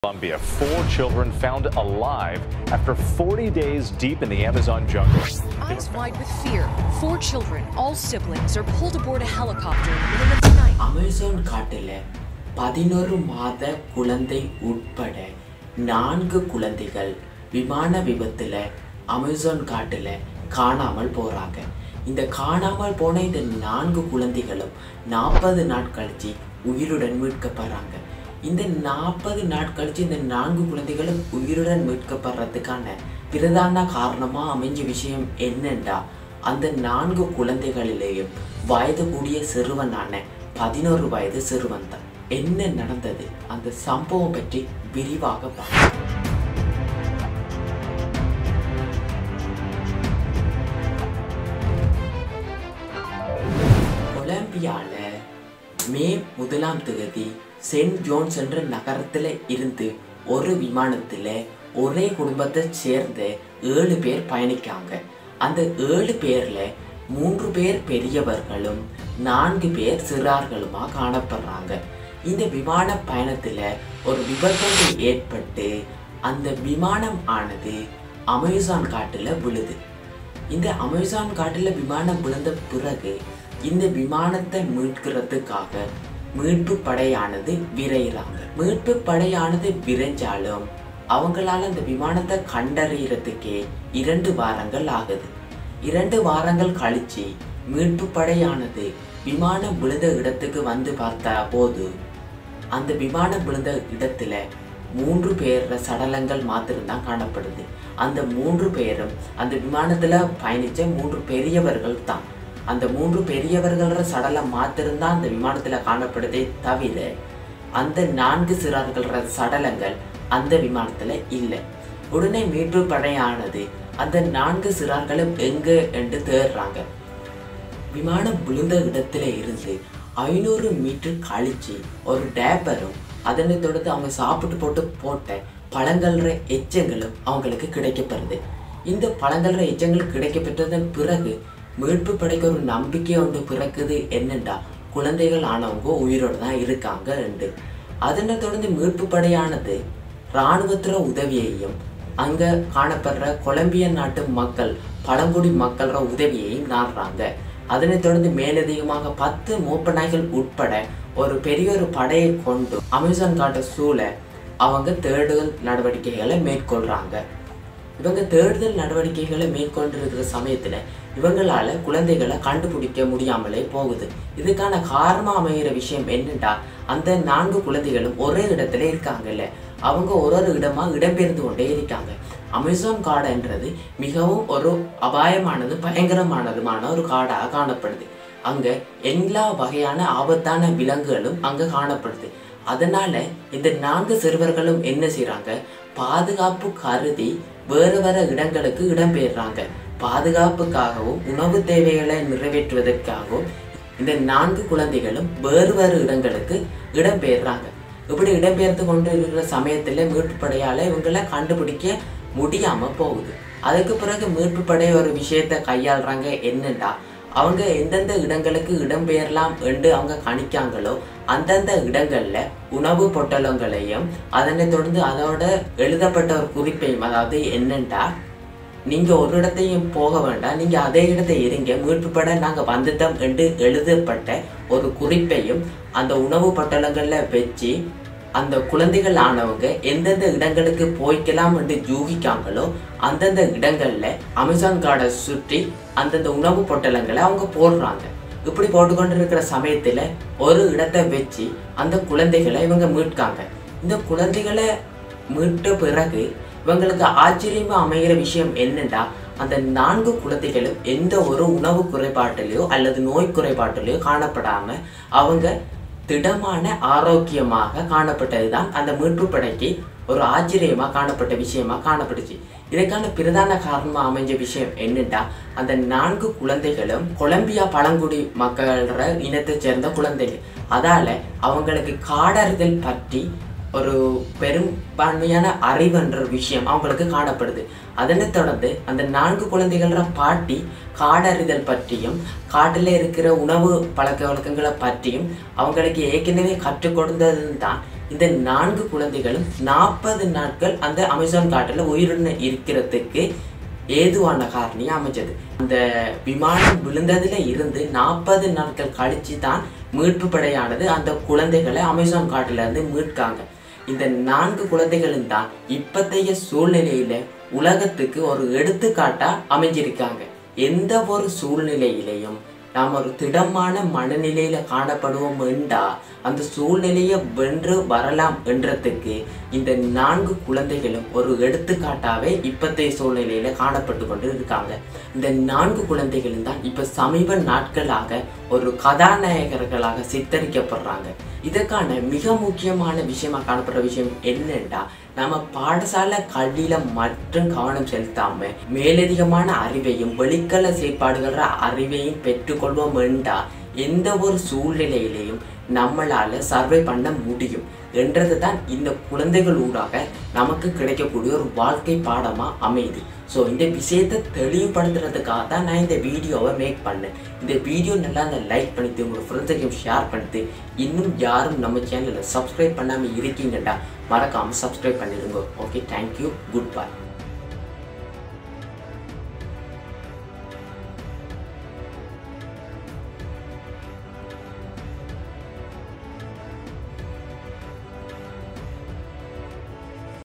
Colombia, four children found alive after 40 days deep in the Amazon jungle. Eyes wide with fear, four children, all siblings, are pulled aboard a helicopter in the middle of the night. Amazon காட்டில் பதினொரு மாத குழந்தை உட்பட நான்கு குழந்தைகள் விமான விபத்தில் Amazon காட்டில் காணாமல் போகிறாங்க இந்த காணாமல் போன இந்த நான்கு குழந்தைகளும் நாற்பது நாள் கழிச்சு உயிருடன் மீட்கப்படுறாங்க இந்த நாற்பது நாள் கழிச்சு இந்த நான்கு குழந்தைகளும் உயிருடன் மீட்கப்படுறதுக்கான பிரதான காரணமாக அமைஞ்ச விஷயம் என்னண்டா அந்த நான்கு குழந்தைகளிலேயும் வயது கூடிய சிறுவனான பதினோரு வயது சிறுவன் தான் என்ன நடந்தது அந்த சம்பவம் பற்றி விரிவாக பார்க்கலாம் கொலம்பியால மே முதலாம் தேதி சென்ட் ஜோன்ஸ் என்ற நகரத்துல இருந்து ஒரு விமானத்துல ஒரே குடும்பத்தை சேர்ந்த ஏழு பேர் பயணிக்காங்க அந்த ஏழு பேர்ல மூன்று பேர் பெரியவர்களும் நான்கு பேர் சிறார்களுமா காணப்படுறாங்க இந்த விமான பயணத்துல ஒரு விபத்து ஏற்பட்டு அந்த விமானம் ஆனது அமேசான் காட்டுல விழுது இந்த அமேசான் காட்டில் விமானம் விழுந்த பிறகு இந்த விமானத்தை மீட்கிறதுக்காக மீட்பு படையானது விரைகிறாங்க மீட்பு படையானது விரைஞ்சாலும் அவங்களால அந்த விமானத்தை கண்டறியறதுக்கே இரண்டு வாரங்கள் ஆகுது இரண்டு வாரங்கள் கழிச்சு மீட்பு படையானது விமானம் விழுந்த இடத்துக்கு வந்து பார்த்த போது அந்த விமானம் விழுந்த இடத்துல மூன்று பேர சடலங்கள் மாத்திரம்தான் காணப்படுது அந்த மூன்று பேரும் அந்த விமானத்துல பயணிச்ச மூன்று பெரியவர்கள் தான் அந்த மூன்று பெரியவர்கள சடலம் மாத்திரம்தான் அந்த விமானத்துல காணப்படுதே தவிர அந்த நான்கு சிறார்கள சடலங்கள் அந்த விமானத்துல இல்லை உடனே மீட்பு படையானது அந்த நான்கு சிறார்களும் எங்க என்று தேடுறாங்க விமானம் விழுந்த இடத்துல இருந்து ஐநூறு மீட்டர் கழிச்சு ஒரு டேப்பரும் அதனை தொடர்ந்து அவங்க சாப்பிட்டு போட்டு போட்ட பழங்கள்ற எச்சங்களும் அவங்களுக்கு கிடைக்கப்படுது இந்த பழங்கள்ற எச்சங்கள் கிடைக்கப்பட்டதன் பிறகு மீட்பு படைக்க ஒரு நம்பிக்கை ஒன்று பிறக்குது என்னண்டா குழந்தைகள் ஆனவங்க உயிரோடு தான் இருக்காங்க என்று அதனை தொடர்ந்து மீட்பு படையானது இராணுவத்துற உதவியையும் அங்க காணப்படுற கொலம்பியன் நாட்டு மக்கள் பழங்குடி மக்களோட உதவியையும் நாடுறாங்க அதனைத் தொடர்ந்து மேலதிகமாக பத்து மோப்ப நாய்கள் உட்பட ஒரு பெரிய ஒரு படையை கொண்டு அமேசான் காட்டை சூழ அவங்க தேடுதல் நடவடிக்கைகளை மேற்கொள்றாங்க இவங்க தேடுதல் நடவடிக்கைகளை மேற்கொண்டிருக்கிற சமயத்துல இவங்களால குழந்தைகளை கண்டுபிடிக்க முடியாமலே போகுது இதுக்கான காரணமா அமைகிற விஷயம் என்னண்டா அந்த நான்கு குழந்தைகளும் ஒரே இடத்துல இருக்காங்கல்ல அவங்க ஒரு ஒரு இடமா இடம்பெயர்ந்து கொண்டே இருக்காங்க அமேசான் காடுன்றது மிகவும் ஒரு அபாயமானது பயங்கரமானதுமான ஒரு காடாக காணப்படுது அங்க எல்லா வகையான ஆபத்தான விலங்குகளும் அங்க காணப்படுது அதனால இந்த நான்கு சிறுவர்களும் என்ன செய்றாங்க பாதுகாப்பு கருதி வேறு வேறு இடங்களுக்கு இடம்பெயர்றாங்க பாதுகாப்புக்காகவும் உணவு தேவைகளை நிறைவேற்றுவதற்காகவும் இந்த நான்கு குழந்தைகளும் வேறு வேறு இடங்களுக்கு இடம்பெயர்றாங்க இப்படி இடம்பெயர்ந்து கொண்டு இருக்கிற சமயத்துல மீட்பு படையால இவங்களை கண்டுபிடிக்க முடியாம போகுது அதுக்கு பிறகு மீட்பு படை ஒரு விஷயத்தை கையாளுறாங்க என்னண்டா அவங்க எந்தெந்த இடங்களுக்கு இடம்பெயரலாம் என்று அவங்க கணிக்காங்களோ அந்தந்த இடங்கள்ல உணவு பொட்டலங்களையும் அதனை தொடர்ந்து அதோட எழுதப்பட்ட ஒரு குறிப்பையும் அதாவது என்னண்டா நீங்க ஒரு இடத்தையும் போக வேண்டாம் நீங்க அதே இடத்தை இருங்க மீட்பு பட நாங்க வந்துட்டோம் என்று எழுதப்பட்ட ஒரு குறிப்பையும் அந்த உணவு பட்டலங்கள்ல வச்சு அந்த குழந்தைகள் ஆனவங்க எந்தெந்த இடங்களுக்கு போய்க்கலாம் என்று யூகிக்காங்களோ அந்தந்த இடங்கள்ல அமேசான் காடை சுற்றி அந்தந்த உணவு பொட்டலங்களை அவங்க போடுறாங்க இப்படி போட்டுக்கொண்டு இருக்கிற சமயத்துல ஒரு இடத்தை வச்சு அந்த குழந்தைகளை இவங்க மீட்காங்க இந்த குழந்தைகளை மீட்ட பிறகு இவங்களுக்கு ஆச்சரியமா அமைகிற விஷயம் என்னண்டா அந்த நான்கு குழந்தைகளும் எந்த ஒரு உணவு குறைபாட்டிலையோ அல்லது நோய் குறைபாட்டிலையோ காணப்படாம அவங்க திடமான ஆரோக்கியமாக காணப்பட்டதுதான் அந்த மீட்பு படைக்கு ஒரு ஆச்சரியமா காணப்பட்ட விஷயமா காணப்பட்டுச்சு இதற்கான பிரதான காரணமா அமைஞ்ச விஷயம் என்னண்டா அந்த நான்கு குழந்தைகளும் கொலம்பியா பழங்குடி மக்கள இனத்தைச் சேர்ந்த குழந்தைகள் அதால அவங்களுக்கு காடறிதல் பற்றி ஒரு பெரும்பான்மையான அறிவுன்ற விஷயம் அவங்களுக்கு காணப்படுது அதனைத் தொடர்ந்து அந்த நான்கு குழந்தைகள பாட்டி காடறிதல் பற்றியும் காட்டில் இருக்கிற உணவு பழக்க வழக்கங்களை பற்றியும் அவங்களுக்கு ஏற்கனவே கற்றுக் கொடுத்தது தான் இந்த நான்கு குழந்தைகளும் நாற்பது நாட்கள் அந்த அமேசான் காட்டில் உயிருடன் இருக்கிறதுக்கு ஏதுவான காரணியாக அமைஞ்சது அந்த விமானம் விழுந்ததுல இருந்து நாற்பது நாட்கள் கழிச்சு தான் மீட்பு படையானது அந்த குழந்தைகளை அமேசான் காட்டுல இருந்து மீட்காங்க இந்த நான்கு குழந்தைகளும் தான் இப்பத்தைய சூழ்நிலையில உலகத்துக்கு ஒரு எடுத்துக்காட்டா அமைஞ்சிருக்காங்க எந்த ஒரு சூழ்நிலையிலையும் நாம் ஒரு திடமான மனநிலையில காணப்படுவோம் என்றா அந்த சூழ்நிலையை வென்று வரலாம் என்றதுக்கு இந்த நான்கு குழந்தைகளும் ஒரு எடுத்துக்காட்டாவே இப்பத்தைய சூழ்நிலையில காணப்பட்டு கொண்டு இருக்காங்க இந்த நான்கு குழந்தைகளும் தான் இப்ப சமீப நாட்களாக ஒரு கதாநாயகர்களாக சித்தரிக்கப்படுறாங்க இதற்கான மிக முக்கியமான விஷயமா காணப்படுற விஷயம் என்னன்னா நம்ம பாடசாலை கல்வியில மட்டும் கவனம் செலுத்தாம மேலதிகமான அறிவையும் வெளிக்கல செயற்பாடுகள அறிவையும் பெற்றுக்கொள்வோம் என்றா எந்த ஒரு சூழ்நிலையிலையும் நம்மளால சர்வை பண்ண முடியும் என்றது தான் இந்த குழந்தைகள் ஊடாக நமக்கு கிடைக்கக்கூடிய ஒரு வாழ்க்கை பாடமா அமையுது ஸோ இந்த விஷயத்தை தெளிவுபடுத்துறதுக்காக தான் நான் இந்த வீடியோவை மேக் பண்ணேன் இந்த வீடியோ நல்லா அந்த லைக் பண்ணிட்டு உங்களோட ஃப்ரெண்ட்ஸையும் ஷேர் பண்ணிட்டு இன்னும் யாரும் நம்ம சேனலில் சப்ஸ்கிரைப் பண்ணாமல் இருக்கீங்கடா மறக்காமல் சப்ஸ்கிரைப் பண்ணிடுங்க ஓகே தேங்க்யூ குட் பை